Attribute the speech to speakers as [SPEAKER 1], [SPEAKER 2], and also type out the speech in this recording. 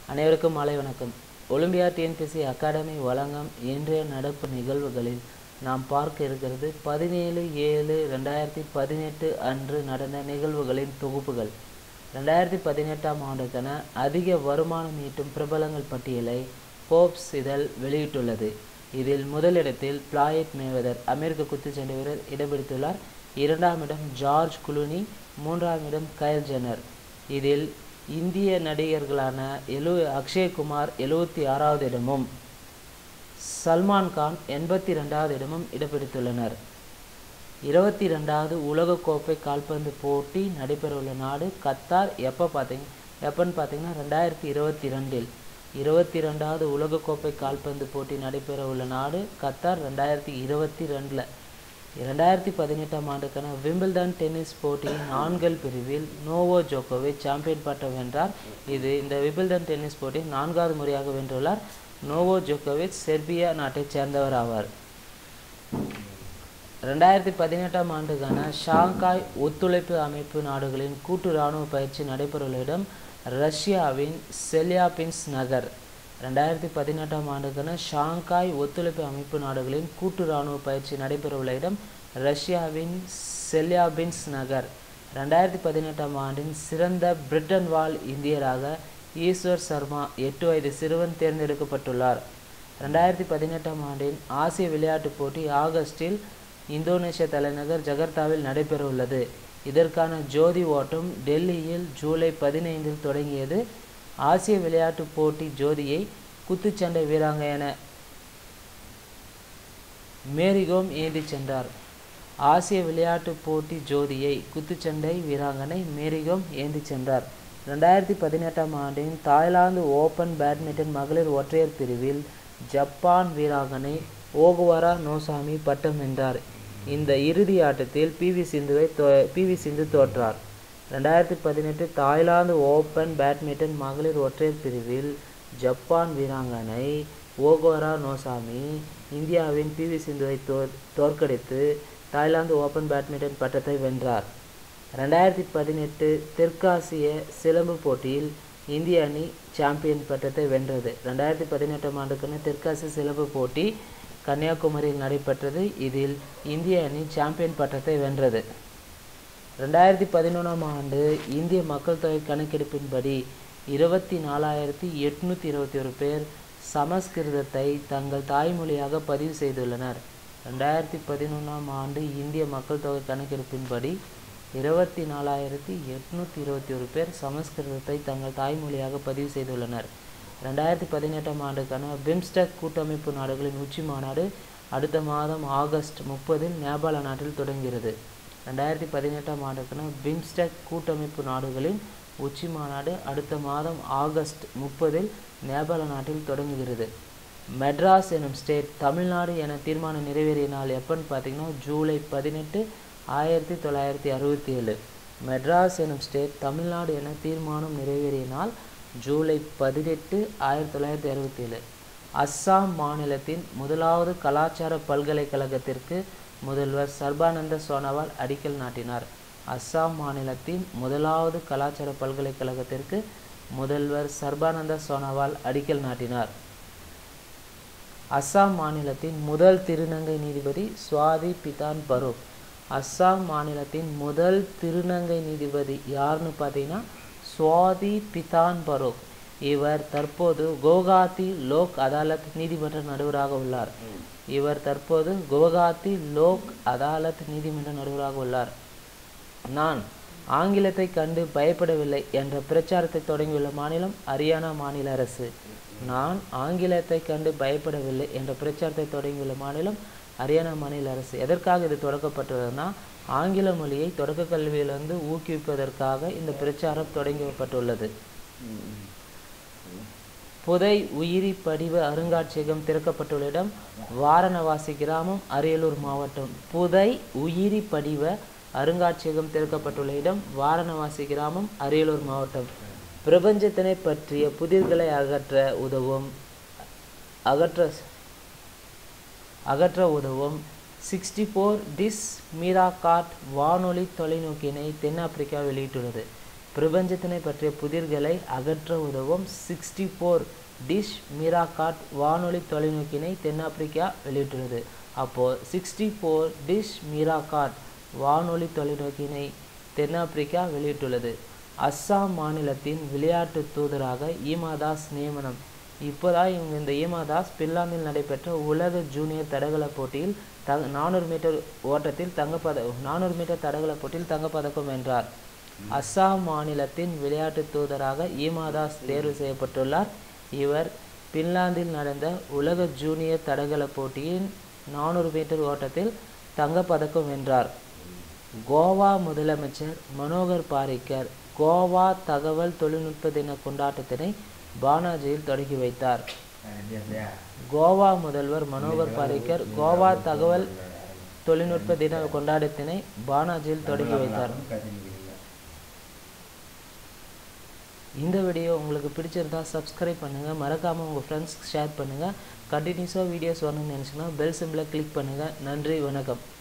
[SPEAKER 1] அனைவருக்கும் மாலை வணக்கம் ஒலிம்பியா டிஎன்பிசி அகாடமி வழங்கும் இன்றைய நடப்பு நிகழ்வுகளில் நாம் பார்க்க இருக்கிறது பதினேழு ஏழு ரெண்டாயிரத்தி பதினெட்டு அன்று நடந்த நிகழ்வுகளின் தொகுப்புகள் ரெண்டாயிரத்தி பதினெட்டாம் ஆண்டுக்கான அதிக வருமானம் ஈட்டும் பிரபலங்கள் பட்டியலை போப்ஸ் இதழ் வெளியிட்டுள்ளது இதில் முதலிடத்தில் பிளாயட் மேவதர் அமெரிக்க குத்துச்சண்டை வீரர் இடம் பிடித்துள்ளார் இரண்டாம் இடம் ஜார்ஜ் குளூனி மூன்றாம் இடம் கயல் ஜெனர் இதில் இந்திய நடிகர்களான எழு அக்ஷய்குமார் எழுவத்தி ஆறாவது இடமும் சல்மான் கான் எண்பத்தி ரெண்டாவது இடமும் இடம் பிடித்துள்ளனர் இருபத்தி ரெண்டாவது உலகக்கோப்பை கால்பந்து போட்டி நடைபெறவுள்ள நாடு கத்தார் எப்போ பார்த்தீங்க எப்போன்னு பார்த்தீங்கன்னா ரெண்டாயிரத்தி இருபத்தி ரெண்டில் இருபத்தி ரெண்டாவது உலகக்கோப்பை கால்பந்து போட்டி நடைபெறவுள்ள நாடு கத்தார் ரெண்டாயிரத்தி இருபத்தி ரெண்டில் இரண்டாயிரத்தி பதினெட்டாம் ஆண்டுக்கான விம்பிள்டன் டென்னிஸ் போட்டியின் ஆண்கள் பிரிவில் நோவோ ஜோகோவிச் சாம்பியன் பட்டம் வென்றார் இது இந்த விம்பிள்டன் டென்னிஸ் போட்டியில் நான்காவது முறையாக வென்றுள்ளார் நோவோ ஜோகோவிச் செர்பியா நாட்டைச் சேர்ந்தவர் ஆவார் ரெண்டாயிரத்தி பதினெட்டாம் ஆண்டுக்கான ஷாங்காய் ஒத்துழைப்பு அமைப்பு நாடுகளின் கூட்டு இராணுவ பயிற்சி நடைபெறவுள்ள இடம் ரஷ்யாவின் செல்யாபின்ஸ் நகர் ரெண்டாயிரத்தி பதினெட்டாம் ஆண்டுக்கான ஷாங்காய் ஒத்துழைப்பு அமைப்பு நாடுகளின் கூட்டு இராணுவ பயிற்சி நடைபெறவுள்ள இடம் ரஷ்யாவின் செல்யாபின்ஸ் நகர் ரெண்டாயிரத்தி பதினெட்டாம் ஆண்டின் சிறந்த பிரிட்டன் வாழ் இந்தியராக ஈஸ்வர் சர்மா எட்டு வயது சிறுவன் தேர்ந்தெடுக்கப்பட்டுள்ளார் ரெண்டாயிரத்தி பதினெட்டாம் ஆண்டின் ஆசிய விளையாட்டுப் போட்டி ஆகஸ்டில் இந்தோனேஷிய தலைநகர் ஜகர்த்தாவில் நடைபெறவுள்ளது இதற்கான ஜோதி ஓட்டம் டெல்லியில் ஜூலை பதினைந்தில் தொடங்கியது ஆசிய விளையாட்டுப் போட்டி ஜோதியை குத்துச்சண்டை வீராங்கனையான மேரிகோம் ஏந்திச் சென்றார் ஆசிய விளையாட்டுப் போட்டி ஜோதியை குத்துச்சண்டை வீராங்கனை மேரிகோம் ஏந்திச் சென்றார் ரெண்டாயிரத்தி பதினெட்டாம் ஆண்டின் தாய்லாந்து ஓபன் பேட்மிண்டன் மகளிர் ஒற்றையர் பிரிவில் ஜப்பான் வீராங்கனை ஓகுவாரா நோசாமி பட்டம் வென்றார் இந்த இறுதி ஆட்டத்தில் பிவி சிந்துவை தோ பிவி சிந்து தோற்றார் ரெண்டாயிரத்தி பதினெட்டு தாய்லாந்து ஓபன் பேட்மிண்டன் மகளிர் ஒற்றையர் பிரிவில் ஜப்பான் வீராங்கனை ஓகோரா நோசாமி இந்தியாவின் பிவி சிந்துவை தோ தோற்கடித்து தாய்லாந்து ஓபன் பேட்மிண்டன் பட்டத்தை வென்றார் ரெண்டாயிரத்தி பதினெட்டு தெற்காசிய சிலம்பு போட்டியில் இந்திய அணி சாம்பியன் பட்டத்தை வென்றது ரெண்டாயிரத்தி பதினெட்டாம் ஆண்டுக்கான தெற்காசிய சிலம்பு போட்டி கன்னியாகுமரியில் நடைபெற்றது இதில் இந்திய அணி சாம்பியன் பட்டத்தை வென்றது ரெண்டாயிரத்தி பதினொன்றாம் ஆண்டு இந்திய மக்கள் தொகை கணக்கெடுப்பின்படி இருபத்தி நாலாயிரத்தி எட்நூற்றி இருபத்தி ஒரு பேர் சமஸ்கிருதத்தை தங்கள் தாய்மொழியாக பதிவு செய்துள்ளனர் ரெண்டாயிரத்தி பதினொன்றாம் ஆண்டு இந்திய மக்கள் தொகை கணக்கெடுப்பின்படி இருபத்தி நாலாயிரத்தி எட்நூற்றி இருபத்தி ஒரு பேர் சமஸ்கிருதத்தை தங்கள் தாய்மொழியாக பதிவு செய்துள்ளனர் ரெண்டாயிரத்தி பதினெட்டாம் ஆண்டுக்கான பிம்ஸ்டெக் கூட்டமைப்பு நாடுகளின் உச்சி மாநாடு அடுத்த மாதம் ஆகஸ்ட் முப்பதில் நேபாள நாட்டில் தொடங்குகிறது ரெண்டாயிரத்தி பதினெட்டாம் ஆண்டுக்கான பிம்ஸ்டெக் கூட்டமைப்பு நாடுகளின் உச்சி மாநாடு அடுத்த மாதம் ஆகஸ்ட் முப்பதில் நேபாள நாட்டில் தொடங்குகிறது மெட்ராஸ் எனும் ஸ்டேட் தமிழ்நாடு என தீர்மானம் நிறைவேறிய நாள் எப்போன்னு பார்த்தீங்கன்னா ஜூலை பதினெட்டு ஆயிரத்தி தொள்ளாயிரத்தி அறுபத்தி ஏழு மெட்ராஸ் எனும் ஸ்டேட் தமிழ்நாடு என தீர்மானம் நிறைவேறிய நாள் ஜூலை பதினெட்டு ஆயிரத்தி தொள்ளாயிரத்தி அறுபத்தி ஏழு அஸ்ஸாம் மாநிலத்தின் முதலாவது கலாச்சார பல்கலைக்கழகத்திற்கு முதல்வர் சர்பானந்த சோனோவால் அடிக்கல் நாட்டினார் அஸ்ஸாம் மாநிலத்தின் முதலாவது கலாச்சார பல்கலைக்கழகத்திற்கு முதல்வர் சர்பானந்த சோனோவால் அடிக்கல் நாட்டினார் அஸ்ஸாம் மாநிலத்தின் முதல் திருநங்கை நீதிபதி சுவாதி பிதான் பரூக் அஸ்ஸாம் மாநிலத்தின் முதல் திருநங்கை நீதிபதி யாருன்னு பார்த்தீங்கன்னா சுவாதி பிதான் பரோக் இவர் தற்போது குவஹாத்தி லோக் அதாலத் நீதிமன்ற நடுவராக உள்ளார் இவர் தற்போது குவஹாத்தி லோக் அதாலத் நீதிமன்ற நடுவராக உள்ளார் நான் ஆங்கிலத்தை கண்டு பயப்படவில்லை என்ற பிரச்சாரத்தை தொடங்கியுள்ள மாநிலம் ஹரியானா மாநில அரசு நான் ஆங்கிலத்தை கண்டு பயப்படவில்லை என்ற பிரச்சாரத்தை தொடங்கியுள்ள மாநிலம் ஹரியானா மாநில அரசு எதற்காக இது தொடக்கப்பட்டுள்ளதுன்னா ஆங்கில மொழியை தொடக்க கல்வியிலிருந்து ஊக்குவிப்பதற்காக இந்த பிரச்சாரம் தொடங்கப்பட்டுள்ளது புதை உயிரி படிவ அருங்காட்சியகம் திறக்கப்பட்டுள்ள இடம் வாரணவாசி கிராமம் அரியலூர் மாவட்டம் புதை உயிரி படிவ அருங்காட்சியகம் திறக்கப்பட்டுள்ள இடம் வாரணவாசி கிராமம் அரியலூர் மாவட்டம் பிரபஞ்சத்தினை பற்றிய புதிர்களை அகற்ற உதவும் அகற்ற அகற்ற உதவும் சிக்ஸ்டி ஃபோர் டிஸ் மீராகாட் வானொலி தொலைநோக்கினை தென்னாப்பிரிக்கா வெளியிட்டுள்ளது பிரபஞ்சத்தினை பற்றிய புதிர்களை அகற்ற உதவும் சிக்ஸ்டி ஃபோர் டிஷ் மீராகாட் வானொலி தொலைநோக்கினை தென்னாப்பிரிக்கா வெளியிட்டுள்ளது அப்போது சிக்ஸ்டி ஃபோர் டிஷ் மீராகாட் வானொலி தொலைநோக்கினை தென்னாப்பிரிக்கா வெளியிட்டுள்ளது அஸ்ஸாம் மாநிலத்தின் விளையாட்டு தூதராக ஈமாதாஸ் நியமனம் இப்போதான் இவங்க இந்த ஈமாதாஸ் பின்லாந்தில் நடைபெற்ற உலக ஜூனியர் தடகள போட்டியில் த நானூறு மீட்டர் ஓட்டத்தில் தங்கப்பத நானூறு மீட்டர் தடகள போட்டியில் தங்கப்பதக்கம் வென்றார் அஸ்ஸாம் மாநிலத்தின் விளையாட்டு தூதராக ஈமாதாஸ் தேர்வு செய்யப்பட்டுள்ளார் இவர் பின்லாந்தில் நடந்த உலக ஜூனியர் தடகள போட்டியின் நானூறு மீட்டர் ஓட்டத்தில் தங்கப்பதக்கம் வென்றார் கோவா முதலமைச்சர் மனோகர் பாரிக்கர் கோவா தகவல் தொழில்நுட்ப தின கொண்டாட்டத்தினை பானாஜியில் தொடங்கி வைத்தார் கோவா முதல்வர் மனோகர் பாரிக்கர் கோவா தகவல் தொழில்நுட்ப தின கொண்டாட்டத்தினை பானாஜியில் தொடங்கி வைத்தார் இந்த வீடியோ உங்களுக்கு பிடிச்சிருந்தா சப்ஸ்கிரைப் பண்ணுங்கள் மறக்காமல் உங்கள் ஃப்ரெண்ட்ஸ்க்கு ஷேர் பண்ணுங்கள் கண்டினியூஸாக வீடியோஸ் வரணும்னு நினச்சிங்கன்னா பெல் சிம்பிளை கிளிக் பண்ணுங்கள் நன்றி வணக்கம்